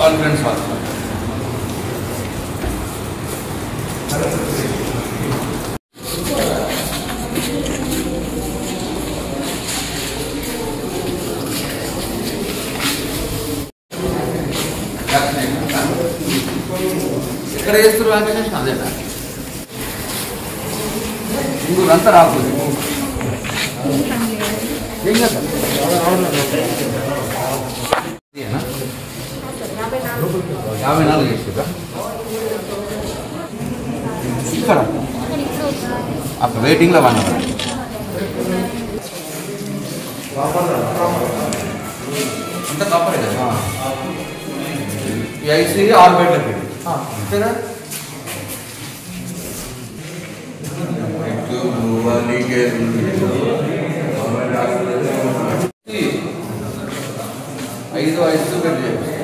Conference hall ఎక్కడ చేస్తారు vaccination అదేనా ఇంకొక అంతా రాకపోతే ఏం కదా ఇదేనా? యాభై నాలుగు చేసిరా ఇక్కడ అక్కడ వెయిటింగ్లో వన్ అవర్ అంత కాపరే కదా ఈ ఐసీ ఆరు బెడ్లకి అంతేనా ఐదు ఐదు బెడ్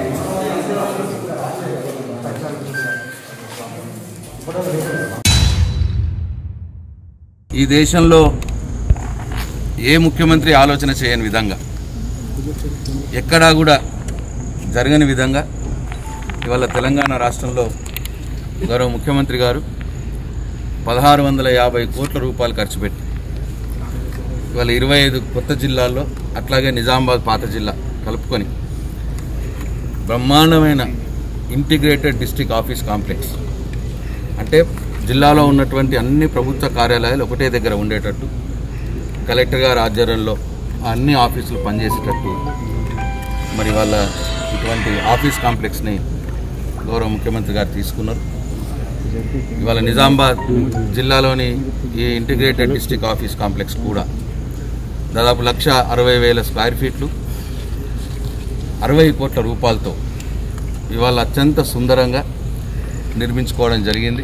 ఈ దేశంలో ఏ ముఖ్యమంత్రి ఆలోచన చేయని విధంగా ఎక్కడా కూడా జరగని విధంగా ఇవాళ తెలంగాణ రాష్ట్రంలో గౌరవ ముఖ్యమంత్రి గారు పదహారు వందల యాభై కోట్ల రూపాయలు ఖర్చు పెట్టి ఇవాళ ఇరవై ఐదు కొత్త జిల్లాల్లో అట్లాగే నిజామాబాద్ పాత జిల్లా కలుపుకొని బ్రహ్మాండమైన ఇంటిగ్రేటెడ్ డిస్ట్రిక్ట్ ఆఫీస్ కాంప్లెక్స్ అంటే జిల్లాలో ఉన్నటువంటి అన్ని ప్రభుత్వ కార్యాలయాలు ఒకటే దగ్గర ఉండేటట్టు కలెక్టర్ గారి ఆధ్వర్యంలో ఆ అన్ని ఆఫీసులు పనిచేసేటట్టు మరి వాళ్ళ ఇటువంటి ఆఫీస్ కాంప్లెక్స్ని గౌరవ ముఖ్యమంత్రి గారు తీసుకున్నారు ఇవాళ నిజామాబాద్ జిల్లాలోని ఈ ఇంటిగ్రేటెడ్ డిస్ట్రిక్ట్ ఆఫీస్ కాంప్లెక్స్ కూడా దాదాపు లక్ష అరవై వేల స్క్వేర్ ఫీట్లు అరవై కోట్ల రూపాయలతో ఇవాళ అత్యంత సుందరంగా నిర్మించుకోవడం జరిగింది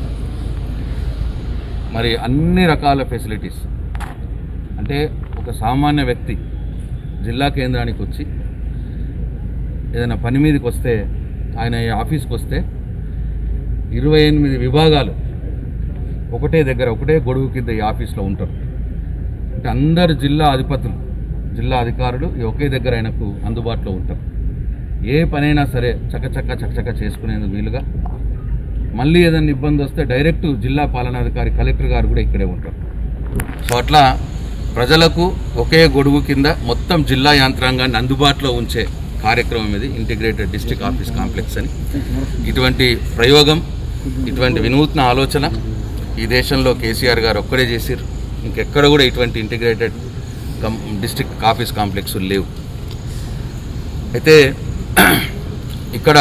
మరి అన్ని రకాల ఫెసిలిటీస్ అంటే ఒక సామాన్య వ్యక్తి జిల్లా కేంద్రానికి వచ్చి ఏదైనా పని మీదకి వస్తే ఆయన ఈ ఆఫీస్కి వస్తే ఇరవై ఎనిమిది విభాగాలు ఒకటే దగ్గర ఒకటే గొడుగు కింద ఈ ఆఫీస్లో ఉంటారు అంటే అందరు జిల్లా అధిపతులు జిల్లా అధికారులు ఈ ఒకే దగ్గర ఆయనకు అందుబాటులో ఉంటారు ఏ పనైనా సరే చకచక్క చకచక చేసుకునేందుకు వీలుగా మళ్ళీ ఏదైనా ఇబ్బంది వస్తే డైరెక్ట్ జిల్లా పాలనాధికారి కలెక్టర్ గారు కూడా ఇక్కడే ఉంటారు సో అట్లా ప్రజలకు ఒకే గొడుగు కింద మొత్తం జిల్లా యంత్రాంగాన్ని అందుబాటులో ఉంచే కార్యక్రమం ఇది ఇంటిగ్రేటెడ్ డిస్ట్రిక్ట్ ఆఫీస్ కాంప్లెక్స్ అని ఇటువంటి ప్రయోగం ఇటువంటి వినూత్న ఆలోచన ఈ దేశంలో కేసీఆర్ గారు ఒక్కడే చేశారు ఇంకెక్కడ కూడా ఇటువంటి integrated cum district office complex లేవు అయితే ఇక్కడ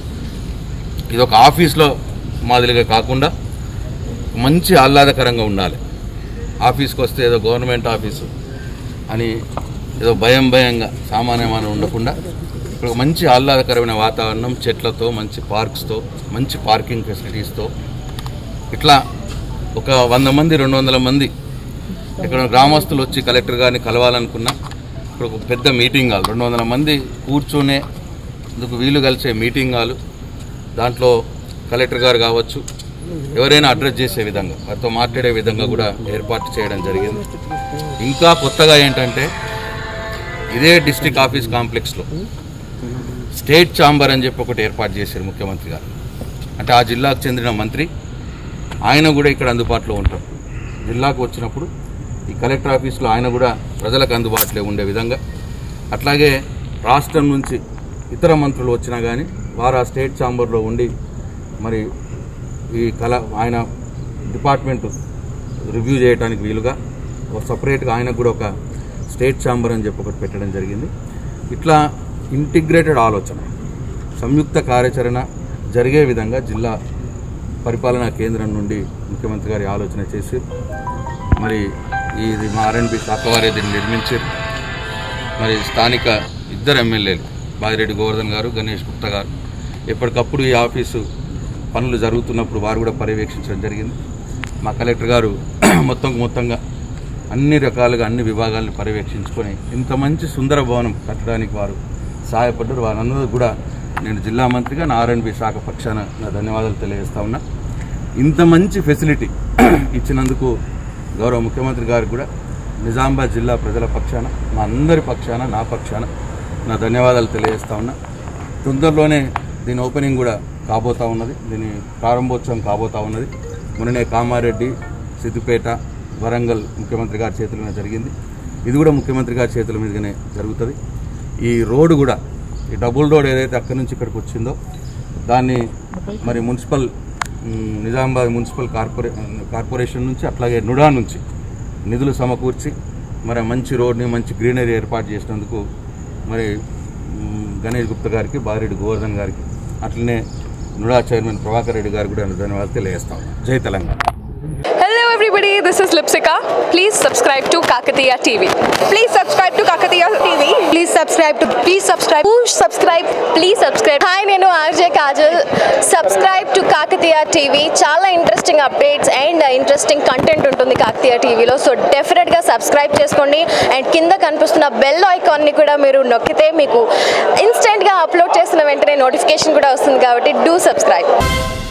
ఇది ఒక ఆఫీస్లో మాదిరిగా కాకుండా మంచి ఆహ్లాదకరంగా ఉండాలి ఆఫీస్కి వస్తే ఏదో గవర్నమెంట్ ఆఫీసు అని ఏదో భయం భయంగా సామాన్యమైన ఉండకుండా ఇక్కడ ఒక మంచి ఆహ్లాదకరమైన వాతావరణం చెట్లతో మంచి పార్క్స్తో మంచి పార్కింగ్ ఫెసిలిటీస్తో ఇట్లా ఒక వంద మంది రెండు వందల మంది ఇక్కడ గ్రామస్తులు వచ్చి కలెక్టర్ గారిని కలవాలనుకున్నా ఇక్కడ ఒక పెద్ద మీటింగ్ హాల్ రెండు వందల మంది కూర్చునే ఇందుకు వీలు కలిసే మీటింగ్ హాలు దాంట్లో కలెక్టర్ గారు కావచ్చు ఎవరైనా అడ్రస్ చేసే విధంగా వారితో మాట్లాడే విధంగా కూడా ఏర్పాటు చేయడం జరిగింది ఇంకా కొత్తగా ఏంటంటే ఇదే డిస్ట్రిక్ట్ ఆఫీస్ కాంప్లెక్స్లో స్టేట్ ఛాంబర్ అని చెప్పి ఒకటి ఏర్పాటు చేశారు ముఖ్యమంత్రి గారు అంటే ఆ జిల్లాకు చెందిన మంత్రి ఆయన కూడా ఇక్కడ అందుబాటులో ఉంటారు జిల్లాకు వచ్చినప్పుడు ఈ కలెక్టర్ ఆఫీస్లో ఆయన కూడా ప్రజలకు అందుబాటులో ఉండే విధంగా అట్లాగే రాష్ట్రం నుంచి ఇతర మంత్రులు వచ్చినా కానీ వారు ఆ స్టేట్ ఛాంబర్లో ఉండి మరి ఈ కళ ఆయన డిపార్ట్మెంట్ రివ్యూ చేయడానికి వీలుగా ఒక సపరేట్గా ఆయనకు కూడా ఒక స్టేట్ ఛాంబర్ అని చెప్పి ఒకటి పెట్టడం జరిగింది ఇట్లా ఇంటిగ్రేటెడ్ ఆలోచన సంయుక్త కార్యాచరణ జరిగే విధంగా జిల్లా పరిపాలనా కేంద్రం నుండి ముఖ్యమంత్రి గారి ఆలోచన చేసి మరి ఇది మా ఆర్ఎన్బి శాఖ వారే దీన్ని నిర్మించారు మరి స్థానిక ఇద్దరు ఎమ్మెల్యేలు బాజిరెడ్డి గోవర్ధన్ గారు గణేష్ గుప్తా గారు ఎప్పటికప్పుడు ఈ ఆఫీసు పనులు జరుగుతున్నప్పుడు వారు కూడా పర్యవేక్షించడం జరిగింది మా కలెక్టర్ గారు మొత్తం మొత్తంగా అన్ని రకాలుగా అన్ని విభాగాలను పర్యవేక్షించుకొని ఇంత మంచి సుందర భవనం కట్టడానికి వారు సహాయపడ్డారు వారందరూ కూడా నేను జిల్లా మంత్రిగా నా ఆర్ఎన్బి శాఖ పక్షాన నా ధన్యవాదాలు తెలియజేస్తా ఉన్నా ఇంత మంచి ఫెసిలిటీ ఇచ్చినందుకు గౌరవ ముఖ్యమంత్రి గారికి కూడా నిజామాబాద్ జిల్లా ప్రజల పక్షాన మా అందరి పక్షాన నా పక్షాన నా ధన్యవాదాలు తెలియజేస్తా ఉన్నా తొందరలోనే దీని ఓపెనింగ్ కూడా కాబోతా ఉన్నది దీని ప్రారంభోత్సవం కాబోతా ఉన్నది మొన్ననే కామారెడ్డి సిద్దిపేట వరంగల్ ముఖ్యమంత్రి గారి చేతుల మీద జరిగింది ఇది కూడా ముఖ్యమంత్రి గారి చేతుల మీదుగానే జరుగుతుంది ఈ రోడ్డు కూడా ఈ డబుల్ రోడ్ ఏదైతే అక్కడి నుంచి ఇక్కడికి వచ్చిందో దాన్ని మరి మున్సిపల్ మ్, నిజామాబాద్ మున్సిపల్ కార్పొరే కార్పొరేషన్ నుంచి అట్లాగే నుడా నుంచి నిధులు సమకూర్చి మరి మంచి రోడ్ని మంచి గ్రీనరీ ఏర్పాటు చేసినందుకు మరి మ్, గణేష్ గుప్తా గారికి బారెడ్డి గోవర్ధన్ గారికి అట్లనే నుడా చైర్మన్ ప్రభాకర్ రెడ్డి గారికి కూడా ధన్యవాదాలు తెలియజేస్తాం జై Telangana Hello everybody, this is Lipsika. Please subscribe to Kakatiya TV. Please subscribe to Kakatiya TV. Please subscribe to Please subscribe. Push subscribe. Please subscribe. Hi నేను RJ Kajal subscribe to Kakatiya TV చాలా interesting updates and interesting content ఉంటుంది కాకతీయ టీవీలో so డెఫినెట్గా subscribe చేసుకోండి and కింద కనిపిస్తున్న bell ఐకాన్ని కూడా మీరు నొక్కితే మీకు ఇన్స్టెంట్గా అప్లోడ్ చేసిన వెంటనే నోటిఫికేషన్ కూడా వస్తుంది కాబట్టి డూ సబ్స్క్రైబ్